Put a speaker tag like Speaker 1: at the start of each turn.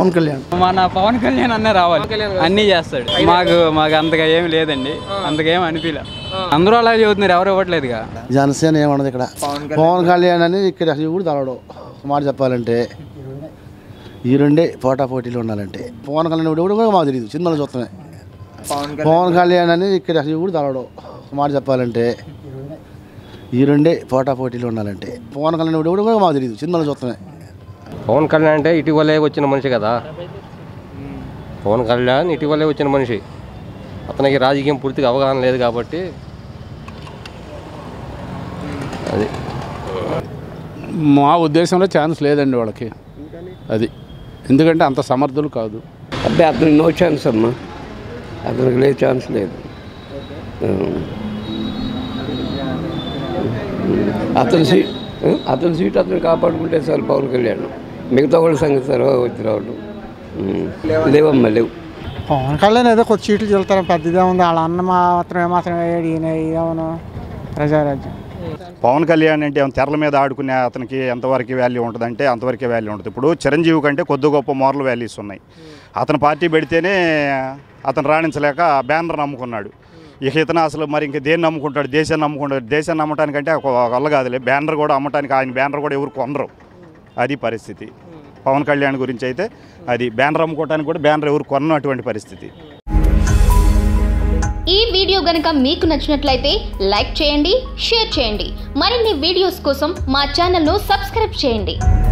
Speaker 1: పవన్ కళ్యాణ్
Speaker 2: మన పవన్ కళ్యాణ్ అన్న రావాలి అన్నీ చేస్తాడు మాకు మాకు అంతగా ఏమి లేదండి అంతగా ఏమి అనిపించలే అందరూ అలా చెబుతున్నారు ఎవరు ఇవ్వట్లేదుగా
Speaker 1: జనసేన ఏమన్నది ఇక్కడ పవన్ కళ్యాణ్ అని ఇక్కడ అసలు కూడా తలడు మాట చెప్పాలంటే ఈ రెండే పోటా పోటీలు ఉండాలంటే పవన్ కళ్యాణ్ కూడా కూడా మాకు తెలియదు సినిమాలు చూస్తామే పవన్ కళ్యాణ్ అని ఇక్కడ అసలు కూడా తలడు మాట చెప్పాలంటే ఈ రెండే పోటా పోటీలు ఉండాలంటే పవన్ కళ్యాణ్ కూడా కూడా మాకు తెలియదు సినిమాలు చూస్తామే
Speaker 3: పవన్ కళ్యాణ్ అంటే ఇటీవలే వచ్చిన మనిషి కదా పవన్ కళ్యాణ్ ఇటీవలే వచ్చిన మనిషి అతనికి రాజకీయం పూర్తిగా అవగాహన లేదు కాబట్టి అది
Speaker 4: మా ఉద్దేశంలో ఛాన్స్ లేదండి వాళ్ళకి అది ఎందుకంటే అంత సమర్థులు కాదు
Speaker 5: అబ్బాయి అతనికి నో ఛాన్స్ అమ్మా అతనికి లేదు ఛాన్స్ లేదు అతని సీట్ అతని సీట్ అతను కాపాడుకుంటే చాలు పవన్ కళ్యాణ్ మిగతా వాళ్ళ సంగతి తర్వాత వచ్చి రావడం ఉం. లేవమ్మా లేవు
Speaker 6: పవన్ కళ్యాణ్ ఏదో కొద్ది సీట్లు చెల్తారు పెద్దదే ఉంది వాళ్ళ అన్న మాత్రం ఏమాత్రం వేయడు ఈయన ఏమను ప్రజారాజ్యం
Speaker 7: పవన్ కళ్యాణ్ అంటే ఏమన్నా తెరల మీద ఆడుకునే అతనికి ఎంతవరకు వాల్యూ ఉంటుందంటే అంతవరకే వాల్యూ ఉంటుంది ఇప్పుడు చిరంజీవి కంటే కొద్ది గొప్ప మోరల్ వాల్యూస్ ఉన్నాయి అతను పార్టీ పెడితేనే అతను రాణించలేక బ్యానర్ నమ్ముకున్నాడు ఇక ఇతను అసలు మరి ఇంక దేన్ని నమ్ముకుంటాడు దేశాన్ని నమ్ముకుంటాడు దేశాన్ని నమ్మటానికంటే ఒక వల్ల కాదులే బ్యానర్ కూడా అమ్మటానికి ఆయన బ్యానర్ కూడా ఎవరు కొనరు అది పరిస్థితి పవన్ కళ్యాణ్ గురించి అయితే అది బ్యానర్ అమ్ముకోవడానికి కూడా బ్యానర్ ఎవరు కొన్నటువంటి పరిస్థితి
Speaker 8: ఈ వీడియో గనుక మీకు నచ్చినట్లయితే లైక్ చేయండి షేర్ చేయండి మరిన్ని వీడియోస్ కోసం మా ఛానల్ను సబ్స్క్రైబ్ చేయండి